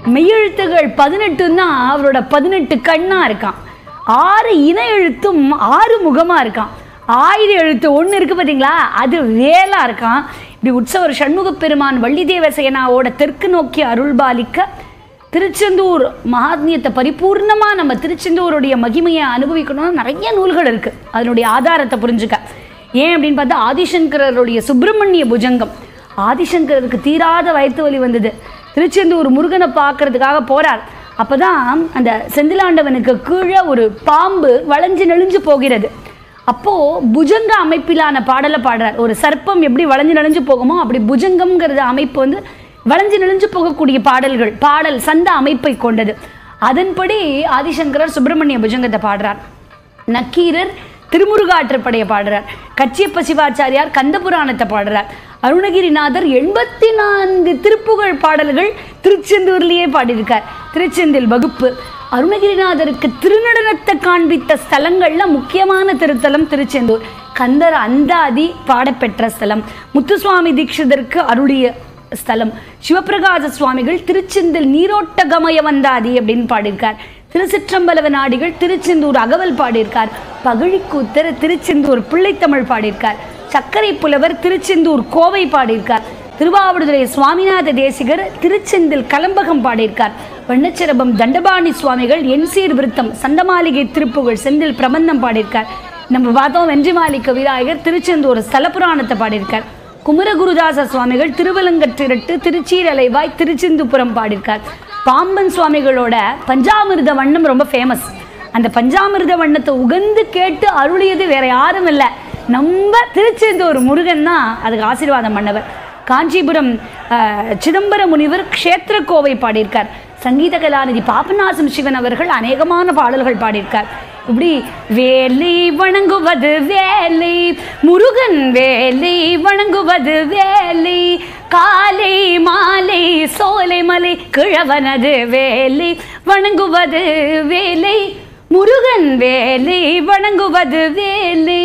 மெய்யெழுத்துகள் பதினெட்டுன்னா அவரோட பதினெட்டு கண்ணா இருக்கான் ஆறு இன எழுத்தும் ஆறு முகமா இருக்கான் ஆயிரம் எழுத்து ஒன்று இருக்கு பார்த்தீங்களா அது வேலா இருக்கான் இப்படி உற்சவர் சண்முகப் பெருமான் வள்ளிதேவ சேனாவோட தெற்கு நோக்கி அருள்பாலிக்க திருச்செந்தூர் மகாத்மியத்தை பரிபூர்ணமாக நம்ம திருச்செந்தூருடைய மகிமையை அனுபவிக்கணும்னா நிறைய நூல்கள் இருக்குது அதனுடைய ஆதாரத்தை புரிஞ்சுக்க ஏன் அப்படின்னு பார்த்தா ஆதிசங்கரருடைய சுப்பிரமணிய புஜங்கம் ஆதிசங்கரருக்கு தீராத வயிற்று வலி வந்தது திருச்செந்தூர் முருகனை பார்க்கறதுக்காக போறார் அப்பதான் அந்த செந்திலாண்டவனுக்கு கீழே ஒரு பாம்பு வளைஞ்சு நெளிஞ்சு போகிறது அப்போ புஜங்க அமைப்பிலான பாடலை பாடுறார் ஒரு சர்ப்பம் எப்படி வளைஞ்சு நெளிஞ்சு போகுமோ அப்படி புஜங்கம்ங்கிறது அமைப்பு வந்து வளைஞ்சு நெளிஞ்சு போகக்கூடிய பாடல்கள் பாடல் சந்த அமைப்பை கொண்டது அதன்படி ஆதிசங்கரர் சுப்பிரமணிய புஜங்கத்தை பாடுறார் நக்கீரர் திருமுருகாற்றுப்படையை பாடுறார் கச்சியப்ப சிவாச்சாரியார் கந்தபுராணத்தை பாடுறார் அருணகிரிநாதர் எண்பத்தி நான்கு திருப்புகழ் பாடல்கள் திருச்செந்தூர்லேயே பாடியிருக்கார் திருச்செந்தில் வகுப்பு அருணகிரிநாதருக்கு திருநடனத்தை காண்பித்த ஸ்தலங்கள்ல முக்கியமான திருத்தலம் திருச்செந்தூர் கந்தர் அந்தாதி பாடப்பெற்ற ஸ்தலம் முத்துசுவாமி தீட்சிதருக்கு அருளிய ஸ்தலம் சிவபிரகாச சுவாமிகள் திருச்செந்தில் நீரோட்ட கமய வந்தாதி அப்படின்னு பாடியிருக்கார் திருச்சிற்றம்பலவ நாடிகள் திருச்செந்தூர் அகவல் பாடியிருக்கார் பகழிக்கூத்தர் திருச்செந்தூர் பிள்ளைத்தமிழ் பாடியிருக்கார் சக்கரை புலவர் திருச்செந்தூர் கோவை பாடியிருக்கார் திருவாவடுதுறை சுவாமிநாத தேசிகர் திருச்செந்தில் கலம்பகம் பாடியிருக்கார் வண்ணச்சிரபம் தண்டபாணி சுவாமிகள் என்சீர் விருத்தம் சண்டமாளிகை திருப்புகழ் செந்தில் பிரபந்தம் பாடியிருக்கார் நம்ம பார்த்தோம் வெஞ்சிமாலி கவிராயகர் திருச்செந்தூர் ஸ்தலபுராணத்தை பாடியிருக்கார் குமரகுருதாச சுவாமிகள் திருவலங்கற்றிரட்டு திருச்சீரலைவாய் திருச்செந்துபுரம் பாடியிருக்கார் பாம்பன் சுவாமிகளோட பஞ்சாமிர்த வண்ணம் ரொம்ப ஃபேமஸ் அந்த பஞ்சாமிர்த வண்ணத்தை உகந்து கேட்டு அருளியது வேற யாரும் இல்லை நம்ம திருச்செந்தூர் முருகன் தான் அதுக்கு ஆசீர்வாதம் பண்ணவர் காஞ்சிபுரம் அஹ், சிதம்பர முனிவர் க்ஷேத்திர கோவை பாடியிருக்கார் சங்கீத கலாநிதி பாபநாசம் சிவன் அவர்கள் அநேகமான பாடல்கள் பாடியிருக்கார் இப்படி வேலை வணங்குவது வேலை முருகன் வேலை வணங்குவது வேலை காலை மாலை சோலை மலை கிழவனது வேலை வணங்குவது வேலை முருகன் வேலை வணங்குவது வேலை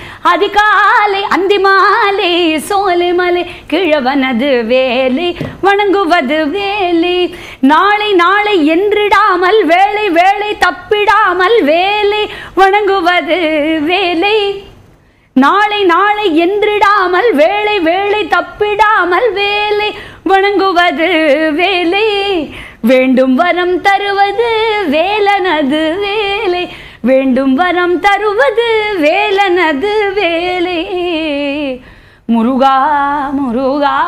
அதிகாலை அந்தி மாலை சோலை மலை கிழவனது வேலை வணங்குவது வேலை நாளை நாளை என்றிடாமல் வேலை வேலை தப்பிடாமல் வேலை வணங்குவது வேலை நாளை நாளை என்றிடாமல் வேலை வேலை தப்பிடாமல் வேலை வணங்குவது வேலை வேண்டும் வரம் தருவது வேலனது வேலை வேண்டும் வரம் தருவது வேலனது வேலை முருகா முருகா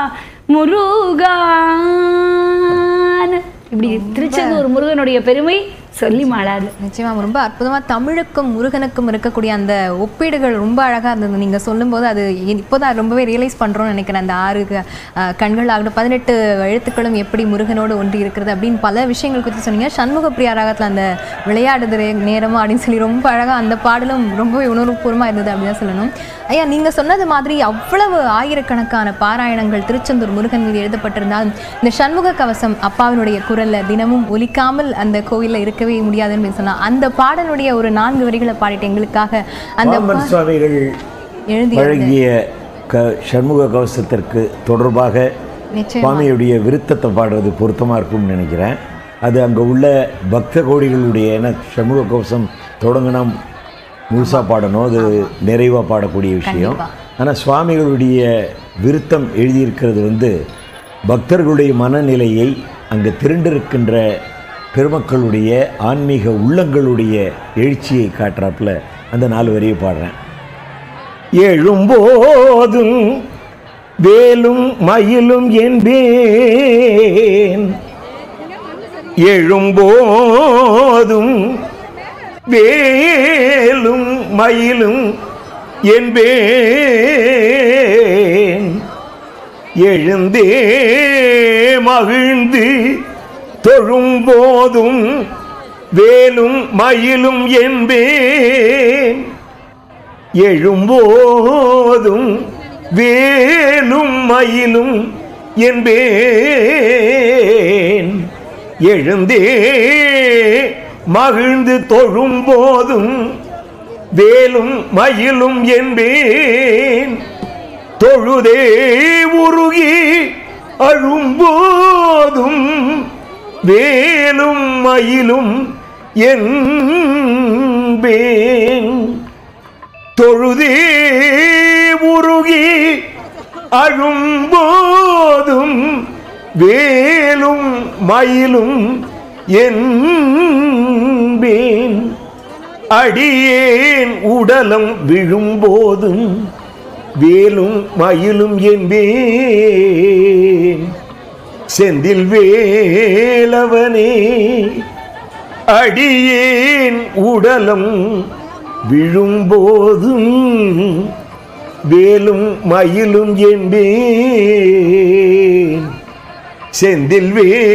முருகான் இப்படி திருச்செந்தூர் முருகனுடைய பெருமை சொல்லி மாளாது நிச்சயமா ரொம்ப அற்புதமா தமிழுக்கும் முருகனுக்கும் இருக்கக்கூடிய அந்த ஒப்பீடுகள் ரொம்ப அழகா இருந்தது நீங்க சொல்லும்போது அது இ- இப்போதான் ரொம்பவே ரியலைஸ் பண்றோம்னு நினைக்கிறேன் அந்த ஆறு க- அஹ், கண்கள் ஆகட்டும் பதினெட்டு எழுத்துக்களும் எப்படி முருகனோடு ஒன்றி இருக்கிறது அப்படின்னு பல விஷயங்கள் குறித்து சொன்னீங்க சண்முக பிரியா ராகத்துல அந்த விளையாடுது நேரமா அப்படின்னு சொல்லி ரொம்ப அழகா அந்த பாடலும் ரொம்பவே உணர்வுபூர்வமா இருந்தது அப்படின்னு தான் சொல்லணும் ஐயா நீங்க சொன்னது மாதிரி அவ்வளவு ஆயிரக்கணக்கான பாராயணங்கள் திருச்செந்தூர் முருகன் மீது எழுதப்பட்டிருந்தாலும் இந்த சண்முக கவசம் அப்பாவினுடைய குரல்ல தினமும் ஒலிக்காமல் அந்த கோவில்ல இருக்கவே முடியாதுன்னு சொன்னா அந்த பாடலுடைய ஒரு நான்கு வரிகளை பாடிட்டு எங்களுக்காக அந்த பாம்பன் சுவாமிகள் எழுதி வழங்கிய க சண்முக கவசத்திற்கு தொடர்பாக நிச்சயம் சுவாமியுடைய விருத்தத்தை பாடுறது பொருத்தமாக இருக்கும்னு நினைக்கிறேன் அது அங்கே உள்ள பக்த கோடிகளுடைய ஏன்னா சண்முக கவசம் தொடங்கினா முழுசாக பாடணும் அது நிறைவாக பாடக்கூடிய விஷயம் ஆனால் சுவாமிகளுடைய விருத்தம் எழுதியிருக்கிறது வந்து பக்தர்களுடைய மனநிலையை அங்கே திரண்டிருக்கின்ற பெருமக்களுடைய ஆன்மீக உள்ளங்களுடைய எழுச்சியை காட்டுறாப்புல அந்த நாலு வரியை பாடுறேன் எழும்போதும் வேலும் மயிலும் என்பேன் எழும்போதும் வேலும் மயிலும் என்பேன் எழுந்தே மகிழ்ந்து தொழும்போதும் வேலும் மயிலும் என்பேன் எழும்போதும் வேலும் மயிலும் என்பேன் எழுந்தே மகிழ்ந்து தொழும்போதும் வேலும் மயிலும் என்பேன் தொழுதே உருகி அழும்போதும் வேலும் மயிலும் என்பேன் தொழுதே உருகி அழும்போதும் வேலும் மயிலும் என்பேன் அடியேன் உடலம் விழும்போதும் வேலும் மயிலும் என்பேன் செந்தில் வேலவனே அடியேன் உடலம் விழும்போதும் வேலும் மயிலும் என்பேன் செந்தில்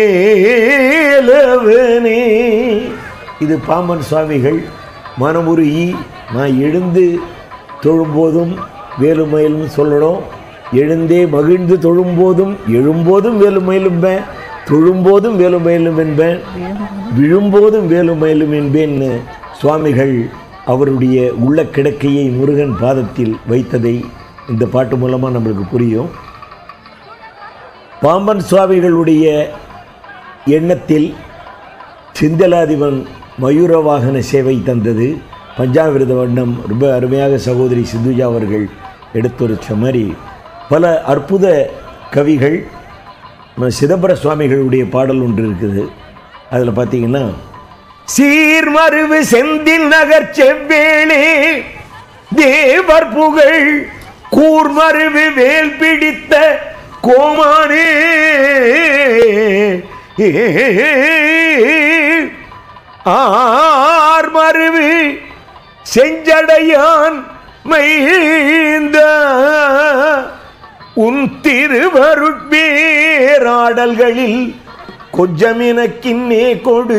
வேலவனே இது பாம்பன் சுவாமிகள் மனமுருகி நான் எழுந்து தொழும்போதும் வேலுமயிலும் சொல்லணும் எழுந்தே மகிழ்ந்து தொழும்போதும் எழும்போதும் வேலுமயிலும்பேன் தொழும்போதும் வேலுமயிலும் என்பேன் விழும்போதும் வேலுமயிலும் என்பேன்னு சுவாமிகள் அவருடைய உள்ள கிடக்கையை முருகன் பாதத்தில் வைத்ததை இந்த பாட்டு மூலமாக நம்மளுக்கு புரியும் பாம்பன் சுவாமிகளுடைய எண்ணத்தில் சிந்தலாதிபன் மயூர வாகன சேவை தந்தது பஞ்சாமிரத வண்ணம் ரொம்ப அருமையாக சகோதரி சிந்துஜா அவர்கள் எடுத்துரைச்ச மாதிரி பல அற்புத கவிகள் நம்ம சிதம்பர சுவாமிகளுடைய பாடல் ஒன்று இருக்குது அதில் பார்த்தீங்கன்னா சீர்மருவு செந்தில் நகர் செவ்வேளே தேவர் புகழ் கூர்மருவு வேல் பிடித்த கோமானே ஆர்மருவு செஞ்சடையான் மைந்த உன் திருவருட்பேராடல்களில் கொஞ்சம் எனக்கின்னே கொடு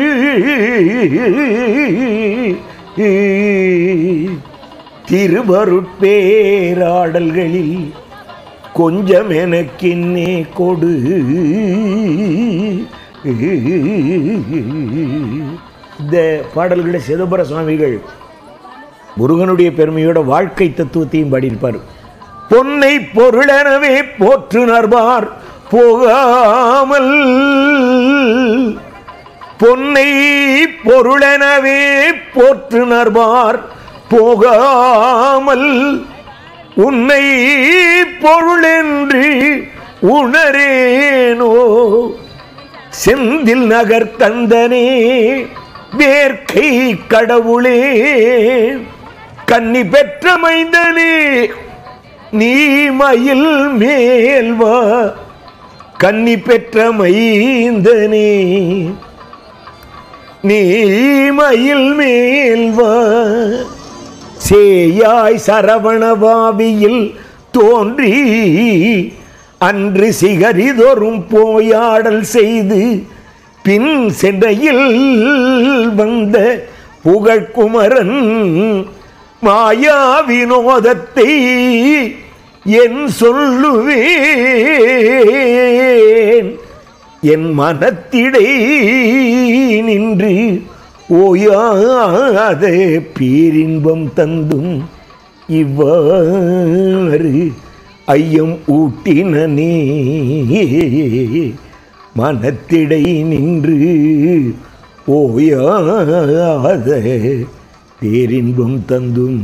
திருவருட்பேராடல்களில் கொஞ்சம் எனக்கின்னே கொடு இந்த பாடல்களை சிதம்பர சுவாமிகள் முருகனுடைய பெருமையோட வாழ்க்கை தத்துவத்தையும் பாடியிருப்பார் பொன்னை பொருளெனவே போற்றுணர்வார் போகாமல் பொன்னை பொருளெனவே போற்றுணர்வார் போகாமல் உன்னை பொருளென்று உணரேனோ செந்தில் நகர் தந்தனே வேர்க்கை கடவுளே கன்னி பெற்ற மைந்தனே நீ மயில் மேல் வா கன்னி பெற்ற மைந்தனே நீ மயில் மேல் வா சேயாய் சரவணபாவியில் தோன்றி அன்று சிகரிதொரும் போயாடல் செய்து பின் சென்னையில் வந்த புகழ்குமரன் மாயா வினோதத்தை என் சொல்லுவேன் என் மனத்திடை நின்று ஓயாத பேரின்பம் தந்தும் இவ்வாறு ஐயம் ஊட்டினனே மனத்திடை நின்று ஓயாத பேரின்பம் தந்தும்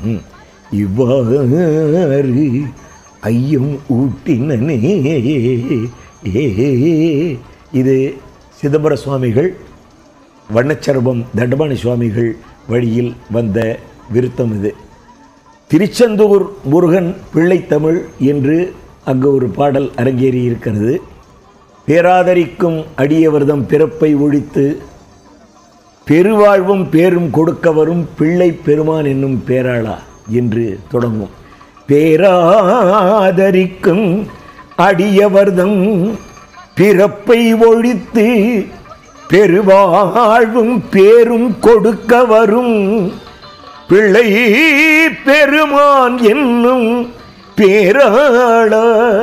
இவ்வாறு ஐயம் ஊட்டினனே ஏ இது சிதம்பர சுவாமிகள் வண்ணச்சரபம் தண்டபாணி சுவாமிகள் வழியில் வந்த விருத்தம் இது திருச்செந்தூர் முருகன் பிள்ளைத்தமிழ் என்று அங்கு ஒரு பாடல் அரங்கேறி இருக்கிறது பேராதரிக்கும் அடியவர்தம் பிறப்பை ஒழித்து பெருவாழ்வும் பேரும் கொடுக்க வரும் பிள்ளை பெருமான் என்னும் பேராளா என்று தொடங்கும் பேராதரிக்கும் அடியவர்தம் பிறப்பை ஒழித்து பெருவாழ்வும் பேரும் கொடுக்க வரும் பிள்ளை பெருமான் என்னும் பேராளா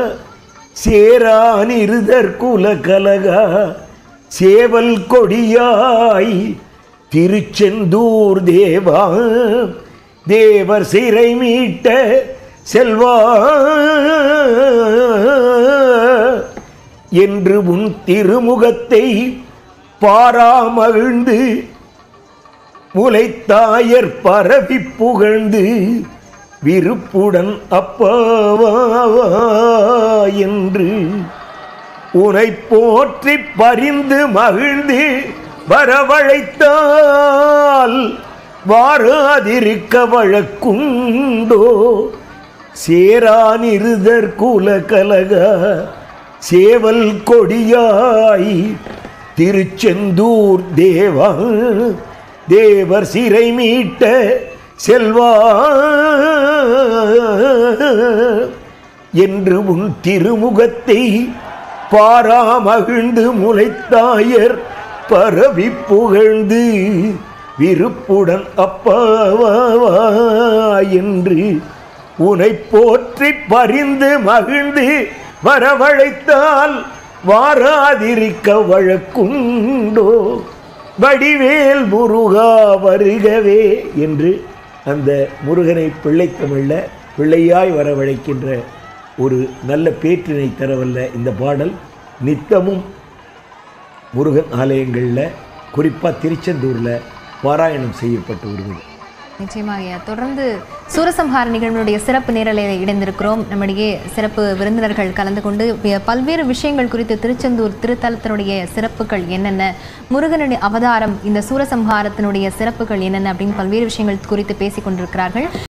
சேரானிருதற் குலகலகா சேவல் கொடியாய் திருச்செந்தூர் தேவா தேவர் சிறை மீட்ட செல்வா என்று உன் திருமுகத்தை பாராமகிழ்ந்து முலைத்தாயர் பரவி புகழ்ந்து விருப்புடன் அப்பாவா என்று உனை போற்றி பரிந்து மகிழ்ந்து வரவழைத்தால் வாராதிருக்க வழக்குண்டோ சேரானிருதற் குலகலக சேவல் கொடியாய் திருச்செந்தூர் தேவா தேவர் சிறை மீட்ட செல்வா என்று உன் திருமுகத்தை பாராமகிழ்ந்து முளைத்தாயர் பரவி புகழ்ந்து விருப்புடன் அப்பாவா என்று உனை போற்றி பரிந்து மகிழ்ந்து வரவழைத்தால் வாராதிருக்க வழக்குண்டோ வடிவேல் முருகா வருகவே என்று அந்த முருகனை பிள்ளைத்தமிழ்ல பிள்ளையாய் வரவழைக்கின்ற ஒரு நல்ல பேற்றினை தரவல்ல இந்த பாடல் நித்தமும் முருகன் ஆலயங்களில் குறிப்பாக திருச்செந்தூரில் பாராயணம் செய்யப்பட்டு வருவது நிச்சயமாக ஐயா தொடர்ந்து சூரசம்ஹார நிகழ்வுடைய சிறப்பு நேரலையில் இணைந்திருக்கிறோம் நம்மிடையே சிறப்பு விருந்தினர்கள் கலந்து கொண்டு ப- பல்வேறு விஷயங்கள் குறித்து திருச்செந்தூர் திருத்தலத்தினுடைய சிறப்புகள் என்னென்ன முருகனுடைய அவதாரம் இந்த சூரசம்ஹாரத்தினுடைய சிறப்புகள் என்னென்ன அப்படின்னு பல்வேறு விஷயங்கள் குறித்து பேசிக் கொண்டிருக்கிறார்கள்